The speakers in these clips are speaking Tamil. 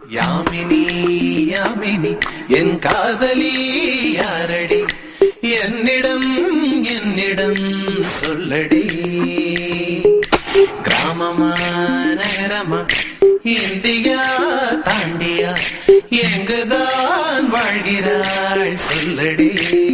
யாமினி யாமினி என் காதலி யாரடி என்னிடம் என்னிடம் சொல்லடி கிராமமா நகரமா இந்தியா தாண்டியா எங்குதான் வாழ்கிறாள் சொல்லடி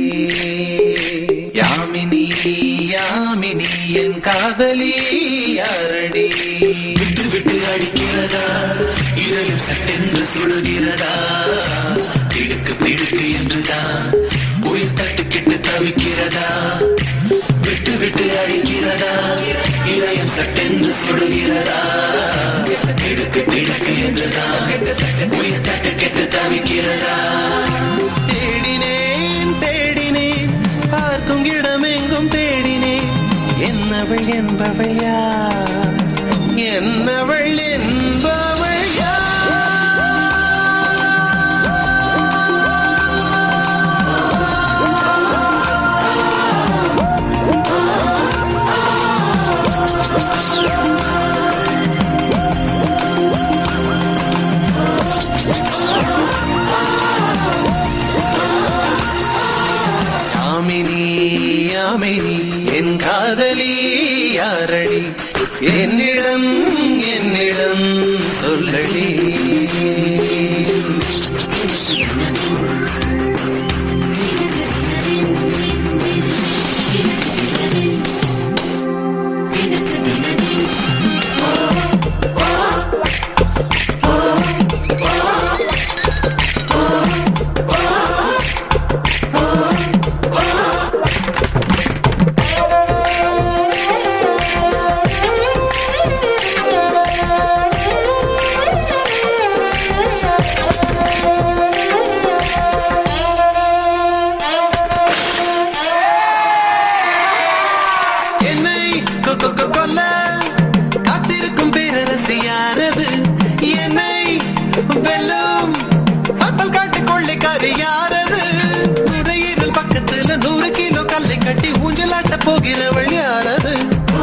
யாமினி யாமினி என் காதலி யாரடி விட்டு விட்டு அடிக்கிறதா இதயம் சட்டென்று சுடுகிறதா திடுக்கு திடுக்கு என்றுதான் உயிர் தட்டு கெட்டு தவிக்கிறதா விட்டு விட்டு அடிக்கிறதா இதயம் சட்டென்று சுடுகிறதா திடுக்கு திடுக்கு என்றுதான் உயிர் தட்டு கெட்டு தவிக்கிறதா தேடினேன் தேடினேன் பார்க்கும் இடமெங்கும் தேடினேன் என்னவள் என்பவள் யார் என்னவள் என்பவள் யார் யாமினி யாமினி என் காதலி யாரடி என்னிடம் என்னிடம் சொல்லடி என்னை கொ- கொ- கொ- கொல்ல காத்திருக்கும் பேரரசியானது என்னை வெல்லும் சப்பல் காட்டு கொள்ளைக்காரி யாரது நுரையீரல் பக்கத்துல நூறு கிலோ கல்லை கட்டி ஊஞ்சலாட்ட போகிறவள் யாரது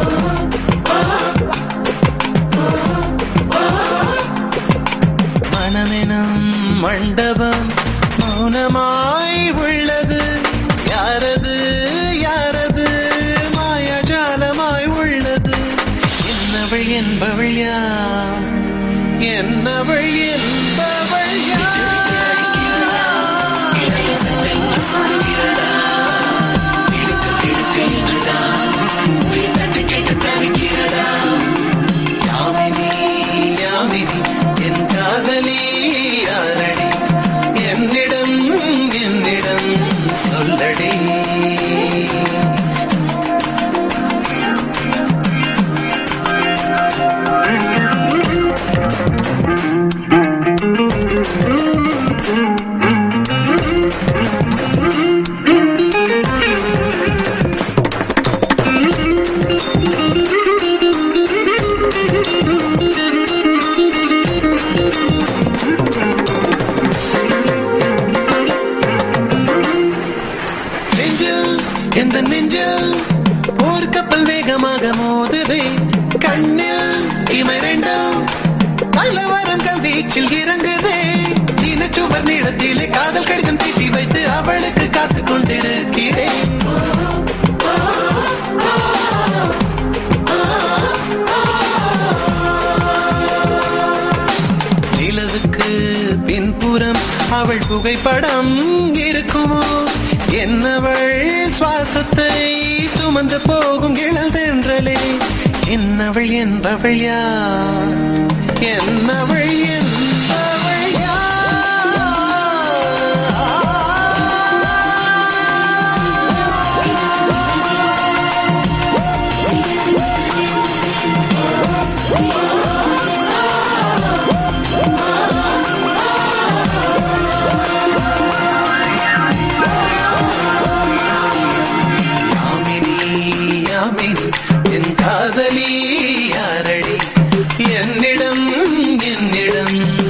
மனமெனும் மண்டபம் மௌனமாய் உள்ளது யாரது யாரது மாயாஜாலமாய் உள்ளது என்னவள் என்பவள் யார் என்னவள் என்பவள் யார் யாமினி யாமினி என் காதலி யாரடி என்னிடம் என்னிடம் சொல்லடி நெஞ்சில் எந்த நெஞ்சில் ஒரு கப்பல் வேகமாக மோதுதே கண்ணில் இமை ரெண்டும் பல்லவரம் கல்வீச்சில் இறங்குதே சீன சுவர் நீளத்திலே காதல் கடிதம் தீட்டி வைத்து அவளுக்கு காத்துக் கொண்டிருக்கிறேன் நிலவுக்கு பின்புறம் அவள் புகைப்படம் இருக்குமோ என்னவள் சுவாசத்தை சுமந்து போகும் இழல் தென்றலே என்னவள் என்பவள் யார் என்னவள் என்பவள் யார் யாமினி யாமினி என் காதலி யாரடி என்னிடம் என்னிடம்